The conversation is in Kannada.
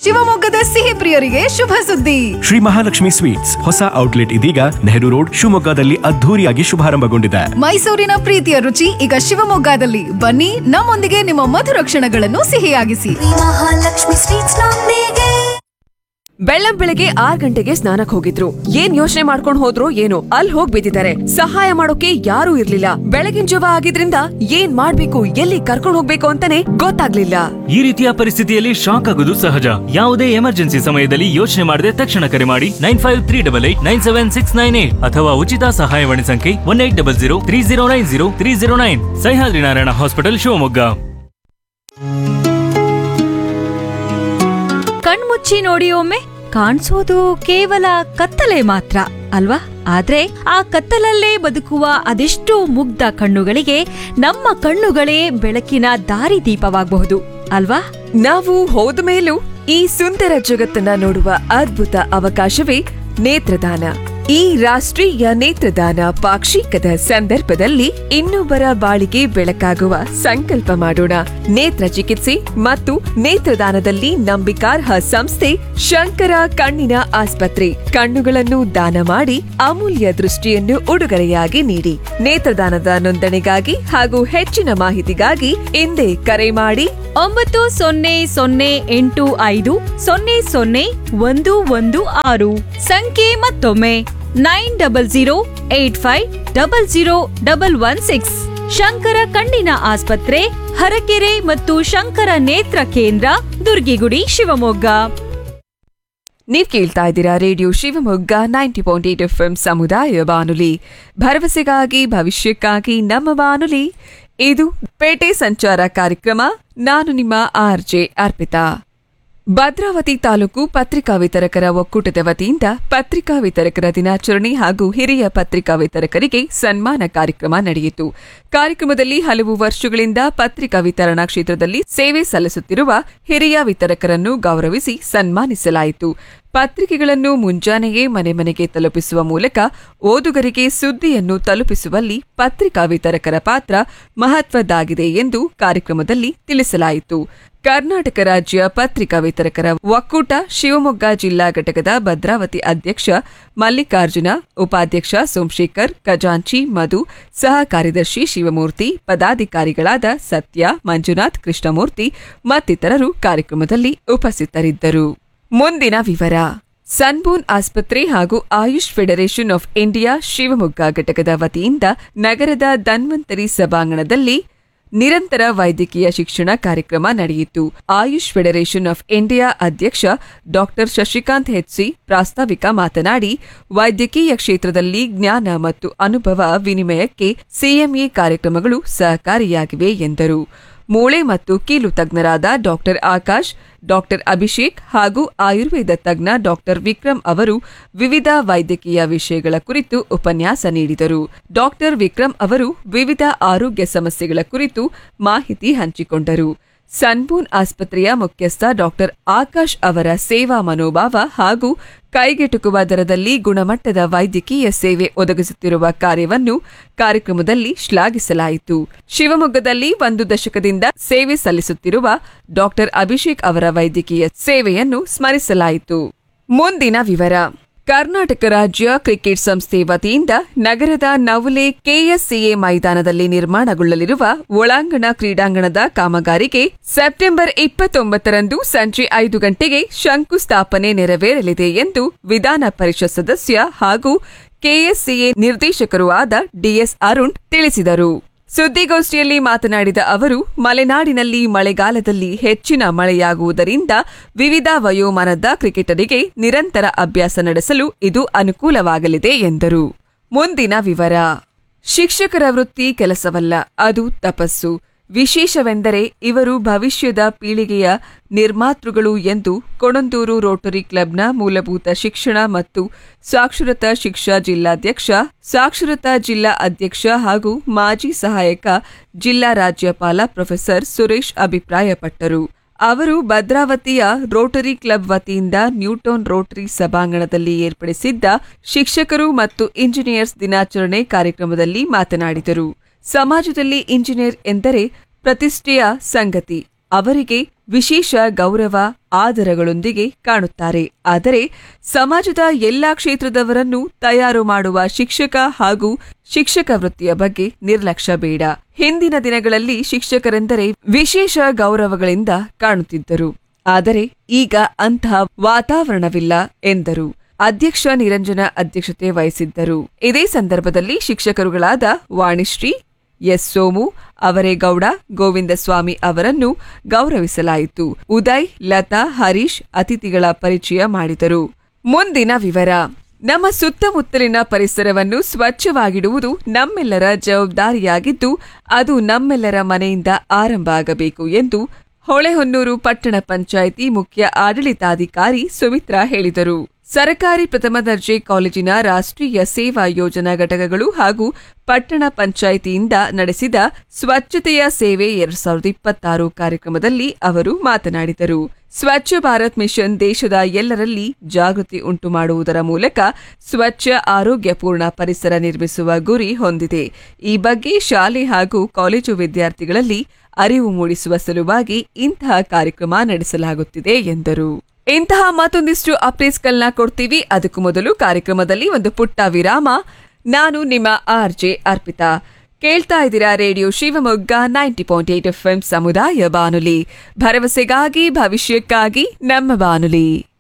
ಶಿವಮೊಗ್ಗದ ಸಿಹಿ ಪ್ರಿಯರಿಗೆ ಶುಭ ಸುದ್ದಿ ಶ್ರೀ ಮಹಾಲಕ್ಷ್ಮಿ ಸ್ವೀಟ್ಸ್ ಹೊಸ ಔಟ್ಲೆಟ್ ಇದೀಗ ನೆಹರು ರೋಡ್ ಶಿವಮೊಗ್ಗದಲ್ಲಿ ಅದ್ಧೂರಿಯಾಗಿ ಶುಭಾರಂಭಗೊಂಡಿದೆ ಮೈಸೂರಿನ ಪ್ರೀತಿಯ ರುಚಿ ಈಗ ಶಿವಮೊಗ್ಗದಲ್ಲಿ ಬನ್ನಿ ನಮ್ಮೊಂದಿಗೆ ನಿಮ್ಮ ಮಧುರ ಕ್ಷಣಗಳನ್ನು ಸಿಹಿಯಾಗಿಸಿ ಶ್ರೀ ಮಹಾಲಕ್ಷ್ಮಿ ಸ್ವೀಟ್ಸ್ ನೊಂದಿಗೆ ಬೆಳ್ಳಂ ಬೆಳಗ್ಗೆ ಆರ್ ಗಂಟೆಗೆ ಸ್ನಾನಕ್ ಹೋಗಿದ್ರು ಏನ್ ಯೋಚನೆ ಮಾಡ್ಕೊಂಡ್ ಹೋದ್ರು ಏನೋ ಅಲ್ಲಿ ಹೋಗ್ ಬಿದ್ದಿದ್ದಾರೆ ಸಹಾಯ ಮಾಡೋಕೆ ಯಾರೂ ಇರ್ಲಿಲ್ಲ ಬೆಳಗಿನ ಜವ ಆಗಿದ್ರಿಂದ ಏನ್ ಮಾಡ್ಬೇಕು ಎಲ್ಲಿ ಕರ್ಕೊಂಡ್ ಹೋಗ್ಬೇಕು ಅಂತಾನೆ ಗೊತ್ತಾಗ್ಲಿಲ್ಲ ಈ ರೀತಿಯ ಪರಿಸ್ಥಿತಿಯಲ್ಲಿ ಶಾಕ್ ಆಗೋದು ಸಹಜ ಯಾವುದೇ ಎಮರ್ಜೆನ್ಸಿ ಸಮಯದಲ್ಲಿ ಯೋಚನೆ ಮಾಡದೆ ತಕ್ಷಣ ಕರೆ ಮಾಡಿ nine five three double eight nine seven six nine eight ಅಥವಾ ಉಚಿತ ಸಹಾಯವಾಣಿ ಸಂಖ್ಯೆ one eight double zero three zero nine zero three zero nine Sahyadri Narayana hospital Shivamogga ಕಣ್ಮುಚ್ಚಿ ನೋಡಿ ಒಮ್ಮೆ ಕಾಣಿಸೋದು ಕೇವಲ ಕತ್ತಲೆ ಮಾತ್ರ ಅಲ್ವಾ ಆದ್ರೆ ಆ ಕತ್ತಲಲ್ಲೇ ಬದುಕುವ ಅದೆಷ್ಟೋ ಮುಗ್ಧ ಕಣ್ಣುಗಳಿಗೆ ನಮ್ಮ ಕಣ್ಣುಗಳೇ ಬೆಳಕಿನ ದಾರಿದೀಪವಾಗಬಹುದು ಅಲ್ವಾ ನಾವು ಹೋದ ಮೇಲೂ ಈ ಸುಂದರ ಜಗತ್ತನ್ನ ನೋಡುವ ಅದ್ಭುತ ಅವಕಾಶವೇ ನೇತ್ರದಾನ ಈ ರಾಷ್ಟ್ರೀಯ ನೇತ್ರದಾನ ಪಾಕ್ಷಿಕದ ಸಂದರ್ಭದಲ್ಲಿ ಇನ್ನೊಬ್ಬರ ಬಾಳಿಗೆ ಬೆಳಕಾಗುವ ಸಂಕಲ್ಪ ಮಾಡೋಣ ನೇತ್ರ ಚಿಕಿತ್ಸೆ ಮತ್ತು ನೇತ್ರದಾನದಲ್ಲಿ ನಂಬಿಕಾರ್ಹ ಸಂಸ್ಥೆ ಶಂಕರ ಕಣ್ಣಿನ ಆಸ್ಪತ್ರೆ ಕಣ್ಣುಗಳನ್ನು ದಾನ ಮಾಡಿ ಅಮೂಲ್ಯ ದೃಷ್ಟಿಯನ್ನು ಉಡುಗೊರೆಯಾಗಿ ನೀಡಿ ನೇತ್ರದಾನದ ನೋಂದಣಿಗಾಗಿ ಹಾಗೂ ಹೆಚ್ಚಿನ ಮಾಹಿತಿಗಾಗಿ ಹಿಂದೆ ಕರೆ ಮಾಡಿ ಒಂಬತ್ತು ಸೊನ್ನೆ ಸೊನ್ನೆ ಎಂಟು ಐದು ಸೊನ್ನೆ ಸೊನ್ನೆ ಒಂದು ಒಂದು ಆರು ಸಂಖ್ಯೆ ಮತ್ತೊಮ್ಮೆ nine double zero eight five double zero double one six Shankara ಕಣ್ಣಿನ ಆಸ್ಪತ್ರೆ ಹರಕೆರೆ ಮತ್ತು ಶಂಕರ ನೇತ್ರ ಕೇಂದ್ರ ದುರ್ಗಿಗುಡಿ ಶಿವಮೊಗ್ಗ ನೀವ್ ಕೇಳ್ತಾ ಇದ್ದೀರಾ radio Shivamogga ninety point eight F M ಸಮುದಾಯ ಬಾನುಲಿ ಭರವಸೆಗಾಗಿ ಭವಿಷ್ಯಕ್ಕಾಗಿ ನಮ್ಮ ಬಾನುಲಿ ಇದು ಪೇಟೆ ಸಂಚಾರ ಕಾರ್ಯಕ್ರಮ ನಾನು ನಿಮ್ಮ ಆರ್ ಜೆ ಅರ್ಪಿತಾ ಭದ್ರಾವತಿ ತಾಲೂಕು ಪತ್ರಿಕಾ ವಿತರಕರ ಒಕ್ಕೂಟದ ವತಿಯಿಂದ ಪತ್ರಿಕಾ ವಿತರಕರ ದಿನಾಚರಣೆ ಹಾಗೂ ಹಿರಿಯ ಪತ್ರಿಕಾ ವಿತರಕರಿಗೆ ಸನ್ಮಾನ ಕಾರ್ಯಕ್ರಮ ನಡೆಯಿತು ಕಾರ್ಯಕ್ರಮದಲ್ಲಿ ಹಲವು ವರ್ಷಗಳಿಂದ ಪತ್ರಿಕಾ ವಿತರಣಾ ಕ್ಷೇತ್ರದಲ್ಲಿ ಸೇವೆ ಸಲ್ಲಿಸುತ್ತಿರುವ ಹಿರಿಯ ವಿತರಕರನ್ನು ಗೌರವಿಸಿ ಸನ್ಮಾನಿಸಲಾಯಿತು ಪತ್ರಿಕೆಗಳನ್ನು ಮುಂಜಾನೆಯೇ ಮನೆ ಮನೆಗೆ ತಲುಪಿಸುವ ಮೂಲಕ ಓದುಗರಿಗೆ ಸುದ್ದಿಯನ್ನು ತಲುಪಿಸುವಲ್ಲಿ ಪತ್ರಿಕಾ ವಿತರಕರ ಪಾತ್ರ ಮಹತ್ವದ್ದಾಗಿದೆ ಎಂದು ಕಾರ್ಯಕ್ರಮದಲ್ಲಿ ತಿಳಿಸಲಾಯಿತು ಕರ್ನಾಟಕ ರಾಜ್ಯ ಪತ್ರಿಕಾ ವಿತರಕರ ಒಕ್ಕೂಟ ಶಿವಮೊಗ್ಗ ಜಿಲ್ಲಾ ಘಟಕದ ಭದ್ರಾವತಿ ಅಧ್ಯಕ್ಷ ಮಲ್ಲಿಕಾರ್ಜುನ ಉಪಾಧ್ಯಕ್ಷ ಸೋಮಶೇಖರ್ ಖಜಾಂಚಿ ಮಧು ಸಹ ಕಾರ್ಯದರ್ಶಿ ಶಿವಮೂರ್ತಿ ಪದಾಧಿಕಾರಿಗಳಾದ ಸತ್ಯ ಮಂಜುನಾಥ್ ಕೃಷ್ಣಮೂರ್ತಿ ಮತ್ತಿತರರು ಕಾರ್ಯಕ್ರಮದಲ್ಲಿ ಉಪಸ್ಥಿತರಿದ್ದರು ಮುಂದಿನ ವಿವರ ಸನ್ಬೂನ್ ಆಸ್ಪತ್ರೆ ಹಾಗೂ Ayush federation of India Shivamogga ಘಟಕದ ವತಿಯಿಂದ ನಗರದ ಧನ್ವಂತರಿ ಸಭಾಂಗಣದಲ್ಲಿ ನಿರಂತರ ವೈದ್ಯಕೀಯ ಶಿಕ್ಷಣ ಕಾರ್ಯಕ್ರಮ ನಡೆಯಿತು ಆಯುಷ್ ಫೆಡರೇಷನ್ ಆಫ್ ಇಂಡಿಯಾ ಅಧ್ಯಕ್ಷ ಡಾಕ್ಟರ್ ಶಶಿಕಾಂತ್ ಹೆಚ್ಸಿ ಪ್ರಾಸ್ತಾವಿಕ ಮಾತನಾಡಿ ವೈದ್ಯಕೀಯ ಕ್ಷೇತ್ರದಲ್ಲಿ ಜ್ಞಾನ ಮತ್ತು ಅನುಭವ ವಿನಿಮಯಕ್ಕೆ ಸಿಎಂಎ ಕಾರ್ಯಕ್ರಮಗಳು ಸಹಕಾರಿಯಾಗಿವೆ ಎಂದರು ಮೂಳೆ ಮತ್ತು ಕೀಲು ತಜ್ಞರಾದ ಡಾಕ್ಟರ್ ಆಕಾಶ್ ಡಾಕ್ಟರ್ ಅಭಿಷೇಕ್ ಹಾಗೂ ಆಯುರ್ವೇದ ತಜ್ಞ ಡಾಕ್ಟರ್ ವಿಕ್ರಮ್ ಅವರು ವಿವಿಧ ವೈದ್ಯಕೀಯ ವಿಷಯಗಳ ಕುರಿತು ಉಪನ್ಯಾಸ ನೀಡಿದರು ಡಾಕ್ಟರ್ ವಿಕ್ರಮ್ ಅವರು ವಿವಿಧ ಆರೋಗ್ಯ ಸಮಸ್ಯೆಗಳ ಕುರಿತು ಮಾಹಿತಿ ಹಂಚಿಕೊಂಡರು ಸನ್ಬೂನ್ ಆಸ್ಪತ್ರೆಯ ಮುಖ್ಯಸ್ಥ ಡಾಕ್ಟರ್ ಆಕಾಶ್ ಅವರ ಸೇವಾ ಮನೋಭಾವ ಹಾಗೂ ಕೈಗೆಟುಕುವ ದರದಲ್ಲಿ ಗುಣಮಟ್ಟದ ವೈದ್ಯಕೀಯ ಸೇವೆ ಒದಗಿಸುತ್ತಿರುವ ಕಾರ್ಯವನ್ನು ಕಾರ್ಯಕ್ರಮದಲ್ಲಿ ಶ್ಲಾಘಿಸಲಾಯಿತು ಶಿವಮೊಗ್ಗದಲ್ಲಿ ಒಂದು ದಶಕದಿಂದ ಸೇವೆ ಸಲ್ಲಿಸುತ್ತಿರುವ ಡಾಕ್ಟರ್ ಅಭಿಷೇಕ್ ಅವರ ವೈದ್ಯಕೀಯ ಸೇವೆಯನ್ನು ಸ್ಮರಿಸಲಾಯಿತು ಮುಂದಿನ ವಿವರ ಕರ್ನಾಟಕ ರಾಜ್ಯ ಕ್ರಿಕೆಟ್ ಸಂಸ್ಥೆ ವತಿಯಿಂದ ನಗರದ ನವಲೆ ಕೆಎಸ್ಸಿಎ ಮೈದಾನದಲ್ಲಿ ನಿರ್ಮಾಣಗೊಳ್ಳಲಿರುವ ಒಳಾಂಗಣ ಕ್ರೀಡಾಂಗಣದ ಕಾಮಗಾರಿಗೆ ಸೆಪ್ಟೆಂಬರ್ ಇಪ್ಪತ್ತೊಂಬತ್ತರಂದು ಸಂಜೆ ಐದು ಗಂಟೆಗೆ ಶಂಕುಸ್ಥಾಪನೆ ನೆರವೇರಲಿದೆ ಎಂದು ವಿಧಾನ ಪರಿಷತ್ ಸದಸ್ಯ ಹಾಗೂ ಕೆಎಸ್ಸಿಎ ನಿರ್ದೇಶಕರೂ ಆದ ಡಿಎಸ್ ಅರುಣ್ ತಿಳಿಸಿದರು ಸುದ್ದಿಗೋಷ್ಠಿಯಲ್ಲಿ ಮಾತನಾಡಿದ ಅವರು ಮಲೆನಾಡಿನಲ್ಲಿ ಮಳೆಗಾಲದಲ್ಲಿ ಹೆಚ್ಚಿನ ಮಳೆಯಾಗುವುದರಿಂದ ವಿವಿಧ ವಯೋಮಾನದ ಕ್ರಿಕೆಟರಿಗೆ ನಿರಂತರ ಅಭ್ಯಾಸ ನಡೆಸಲು ಇದು ಅನುಕೂಲವಾಗಲಿದೆ ಎಂದರು ಮುಂದಿನ ವಿವರ ಶಿಕ್ಷಕರ ವೃತ್ತಿ ಕೆಲಸವಲ್ಲ ಅದು ತಪಸ್ಸು ವಿಶೇಷವೆಂದರೆ ಇವರು ಭವಿಷ್ಯದ ಪೀಳಿಗೆಯ ನಿರ್ಮಾತೃಗಳು ಎಂದು ಕೊಣಂದೂರು ರೋಟರಿ ಕ್ಲಬ್ನ ಮೂಲಭೂತ ಶಿಕ್ಷಣ ಮತ್ತು ಸಾಕ್ಷರತಾ ಶಿಕ್ಷಾ ಜಿಲ್ಲಾಧ್ಯಕ್ಷ ಸಾಕ್ಷರತಾ ಜಿಲ್ಲಾ ಅಧ್ಯಕ್ಷ ಹಾಗೂ ಮಾಜಿ ಸಹಾಯಕ ಜಿಲ್ಲಾ ರಾಜ್ಯಪಾಲ ಪ್ರೊಫೆಸರ್ ಸುರೇಶ್ ಅಭಿಪ್ರಾಯಪಟ್ಟರು ಅವರು ಭದ್ರಾವತಿಯ ರೋಟರಿ ಕ್ಲಬ್ ವತಿಯಿಂದ ನ್ಯೂಟೌನ್ ರೋಟರಿ ಸಭಾಂಗಣದಲ್ಲಿ ಏರ್ಪಡಿಸಿದ್ದ ಶಿಕ್ಷಕರು ಮತ್ತು ಇಂಜಿನಿಯರ್ಸ್ ದಿನಾಚರಣೆ ಕಾರ್ಯಕ್ರಮದಲ್ಲಿ ಮಾತನಾಡಿದರು ಸಮಾಜದಲ್ಲಿ ಇಂಜಿನಿಯರ್ ಎಂದರೆ ಪ್ರತಿಷ್ಠೆಯ ಸಂಗತಿ ಅವರಿಗೆ ವಿಶೇಷ ಗೌರವ ಆದರಗಳೊಂದಿಗೆ ಕಾಣುತ್ತಾರೆ ಆದರೆ ಸಮಾಜದ ಎಲ್ಲಾ ಕ್ಷೇತ್ರದವರನ್ನು ತಯಾರು ಮಾಡುವ ಶಿಕ್ಷಕ ಹಾಗೂ ಶಿಕ್ಷಕ ವೃತ್ತಿಯ ಬಗ್ಗೆ ನಿರ್ಲಕ್ಷ್ಯ ಬೇಡ ಹಿಂದಿನ ದಿನಗಳಲ್ಲಿ ಶಿಕ್ಷಕರೆಂದರೆ ವಿಶೇಷ ಗೌರವಗಳಿಂದ ಕಾಣುತ್ತಿದ್ದರು ಆದರೆ ಈಗ ಅಂತಹ ವಾತಾವರಣವಿಲ್ಲ ಎಂದರು ಅಧ್ಯಕ್ಷ ನಿರಂಜನ ಅಧ್ಯಕ್ಷತೆ ವಹಿಸಿದ್ದರು ಇದೇ ಸಂದರ್ಭದಲ್ಲಿ ಶಿಕ್ಷಕರುಗಳಾದ ವಾಣಿಶ್ರೀ ಎಸ್ ಸೋಮು ಅವರೇಗೌಡ ಗೋವಿಂದಸ್ವಾಮಿ ಅವರನ್ನು ಗೌರವಿಸಲಾಯಿತು ಉದಯ್ ಲತಾ ಹರೀಶ್ ಅತಿಥಿಗಳ ಪರಿಚಯ ಮಾಡಿದರು ಮುಂದಿನ ವಿವರ ನಮ್ಮ ಸುತ್ತಮುತ್ತಲಿನ ಪರಿಸರವನ್ನು ಸ್ವಚ್ಛವಾಗಿಡುವುದು ನಮ್ಮೆಲ್ಲರ ಜವಾಬ್ದಾರಿಯಾಗಿದ್ದು ಅದು ನಮ್ಮೆಲ್ಲರ ಮನೆಯಿಂದ ಆರಂಭ ಆಗಬೇಕು ಎಂದು ಹೊಳೆಹೊನ್ನೂರು ಪಟ್ಟಣ ಪಂಚಾಯಿತಿ ಮುಖ್ಯ ಆಡಳಿತಾಧಿಕಾರಿ ಸುಮಿತ್ರಾ ಹೇಳಿದರು ಸರಕಾರಿ ಪ್ರಥಮ ದರ್ಜೆ ಕಾಲೇಜಿನ ರಾಷ್ಟ್ರೀಯ ಸೇವಾ ಯೋಜನಾ ಘಟಕಗಳು ಹಾಗೂ ಪಟ್ಟಣ ಪಂಚಾಯಿತಿಯಿಂದ ನಡೆಸಿದ ಸ್ವಚ್ಛತೆಯ ಸೇವೆ ಎರಡ್ ಸಾವಿರದ ಇಪ್ಪತ್ತಾರು ಕಾರ್ಯಕ್ರಮದಲ್ಲಿ ಅವರು ಮಾತನಾಡಿದರು ಸ್ವಚ್ಛ ಭಾರತ್ ಮಿಷನ್ ದೇಶದ ಎಲ್ಲರಲ್ಲಿ ಜಾಗೃತಿ ಉಂಟು ಮಾಡುವುದರ ಮೂಲಕ ಸ್ವಚ್ಛ ಆರೋಗ್ಯಪೂರ್ಣ ಪರಿಸರ ನಿರ್ಮಿಸುವ ಗುರಿ ಹೊಂದಿದೆ ಈ ಬಗ್ಗೆ ಶಾಲೆ ಹಾಗೂ ಕಾಲೇಜು ವಿದ್ಯಾರ್ಥಿಗಳಲ್ಲಿ ಅರಿವು ಮೂಡಿಸುವ ಸಲುವಾಗಿ ಇಂತಹ ಕಾರ್ಯಕ್ರಮ ನಡೆಸಲಾಗುತ್ತಿದೆ ಎಂದರು ಇಂತಹ ಮತ್ತೊಂದಿಷ್ಟು ಅಪ್ಡೇಟ್ಸ್ಗಳನ್ನ ಕೊಡ್ತೀವಿ ಅದಕ್ಕೂ ಮೊದಲು ಕಾರ್ಯಕ್ರಮದಲ್ಲಿ ಒಂದು ಪುಟ್ಟ ವಿರಾಮ ನಾನು ನಿಮ್ಮ ಆರ್ ಜೆ ಅರ್ಪಿತಾ ಕೇಳ್ತಾ ಇದ್ದೀರಾ radio Shivamogga ninety point eight F ಸಮುದಾಯ ಬಾನುಲಿ ಭರವಸೆಗಾಗಿ ಭವಿಷ್ಯಕ್ಕಾಗಿ ನಮ್ಮ ಬಾನುಲಿ